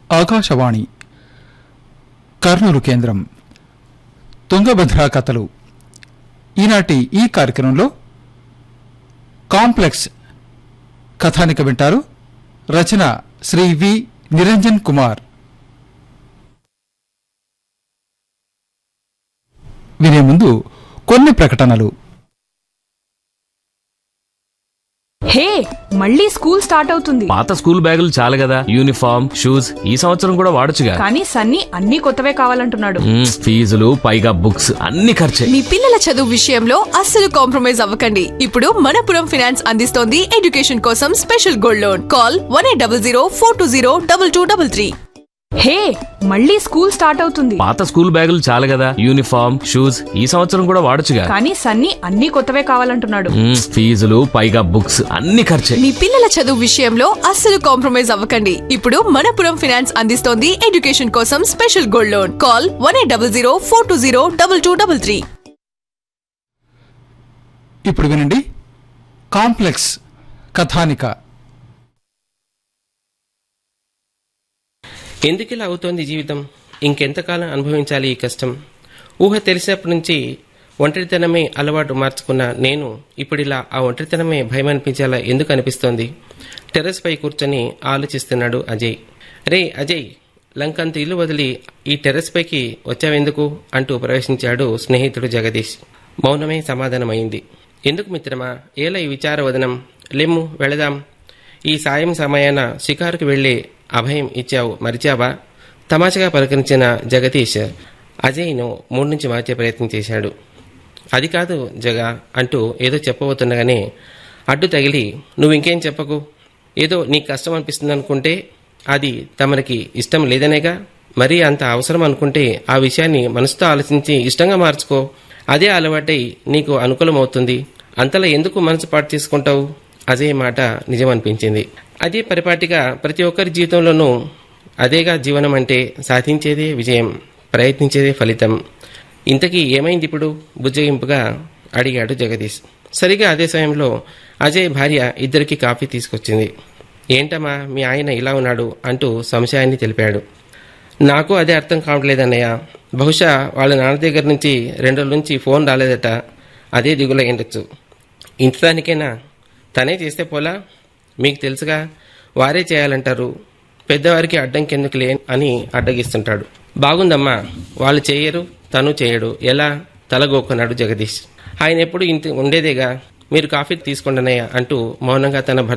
ఆకాశవాణి కర్నూలు కేంద్రం తుంగభద్ర కథలు ఈనాటి ఈ కార్యక్రమంలో కాంప్లెక్స్ కథానిక వింటారు రచన శ్రీ వి నిరంజన్ కుమార్ వినే ముందు కొన్ని ప్రకటనలు హే మళ్ళీ స్కూల్ స్టార్ట్ అవుతుంది పాత స్కూల్ బ్యాగులు చాలు కదా యూనిఫామ్ షూస్ ఈ సంవత్సరం కూడా వాడొచ్చుగా కానీ సన్నీ అన్ని కొత్తవే కావాలంటున్నాడు మ్మ్, ఫీజులు పైగా బుక్స్ అన్ని ఖర్చే మీ పిల్లల చదువు విషయంలో అస్సలు కాంప్రమైజ్ అవ్వకండి ఇప్పుడు మనపురం ఫైనాన్స్ అందిస్తోంది ఎడ్యుకేషన్ కోసం special gold loan call one eight double zero four two zero double two double three hey మళ్ళీ స్కూల్ స్టార్ట్ అవుతుంది పాత స్కూల్ బ్యాగులు చాలు కదా యూనిఫామ్ షూస్ ఈ సంవత్సరం కూడా వాడొచ్చుగా కానీ సన్నీ అన్ని కొత్తవే కావాలంటున్నాడు మ్మ్, ఫీజులు పైగా బుక్స్ అన్ని ఖర్చే మీ పిల్లల చదువు విషయంలో అస్సలు కాంప్రమైజ్ అవ్వకండి ఇప్పుడు మనపురం ఫైనాన్స్ అందిస్తోంది ఎడ్యుకేషన్ కోసం special gold loan call one eight double zero four two zero double two double three ఇప్పుడు వినండి కాంప్లెక్స్ కథానిక ఎందుకిలా అవుతోంది జీవితం ఇంకెంతకాలం అనుభవించాలి ఈ కష్టం ఊహ తెలిసినప్పటి నుంచి ఒంటరితనమే అలవాటు మార్చుకున్న నేను ఇప్పుడిలా ఆ ఒంటరితనమే భయం అనిపించేలా ఎందుకు అనిపిస్తోంది టెర్రస్ పై కూర్చొని ఆలోచిస్తున్నాడు అజయ్ రే అజయ్ లంకంత ఇల్లు వదిలి ఈ టెర్రస్ పైకి వచ్చావెందుకు అంటూ ప్రవేశించాడు స్నేహితుడు జగదీష్ మౌనమే సమాధానమైంది ఎందుకు మిత్రమా ఏలా ఈ విచారవదనం లెమ్ము వెళదాం ఈ సాయం సమయాన షికారుకు వెళ్లి అభయం ఇచ్చావు మరిచావా తమాషగా పలకరించిన జగదీష్ అజయ్ను మూడు నుంచి మార్చే ప్రయత్నం చేశాడు అది కాదు జగ అంటూ ఏదో చెప్పబోతుండగానే అడ్డు తగిలి నువ్వు ఇంకేం చెప్పకు ఏదో నీకు కష్టం అనిపిస్తుంది అనుకుంటే అది తమరికి ఇష్టం లేదనేగా మరీ అంత అవసరం అనుకుంటే ఆ విషయాన్ని మనసుతో ఆలోచించి ఇష్టంగా మార్చుకో అదే అలవాటై నీకు అనుకూలమవుతుంది అంతలా ఎందుకు మనసు పాటు చేసుకుంటావు అజయ్ మాట నిజం అనిపించింది అదే పరిపాటిగా ప్రతి ఒక్కరి జీవితంలోనూ అదేగా జీవనం అంటే సాధించేదే విజయం ప్రయత్నించేదే ఫలితం ఇంతకీ ఏమైంది ఇప్పుడు బుజ్జగింపుగా అడిగాడు జగదీష్ సరిగా అదే సమయంలో అజయ్ భార్య ఇద్దరికి కాఫీ తీసుకొచ్చింది ఏంటమ్మా మీ ఆయన ఇలా ఉన్నాడు అంటూ సంశయాన్ని తెలిపాడు నాకు అదే అర్థం కావట్లేదన్నయ్య బహుశా వాళ్ళ నాన్న దగ్గర నుంచి రెండు రోజుల నుంచి ఫోన్ రాలేదట అదే దిగులై ఉండొచ్చు ఇంతదానికైనా తనే చేస్తే పోలా మీకు తెలుసుగా వారే చేయాలంటారు పెద్దవారికి అడ్డంకెందుకులే అని అడ్డగిస్తుంటాడు బాగుందమ్మా వాళ్ళు చేయరు తను చేయడు ఎలా తలగొక్కున్నాడు జగదీష్ ఆయన ఎప్పుడు ఇంత ఉండేదేగా మీరు కాఫీ తీసుకోండినయ్య అంటూ మౌనంగా తన భర్త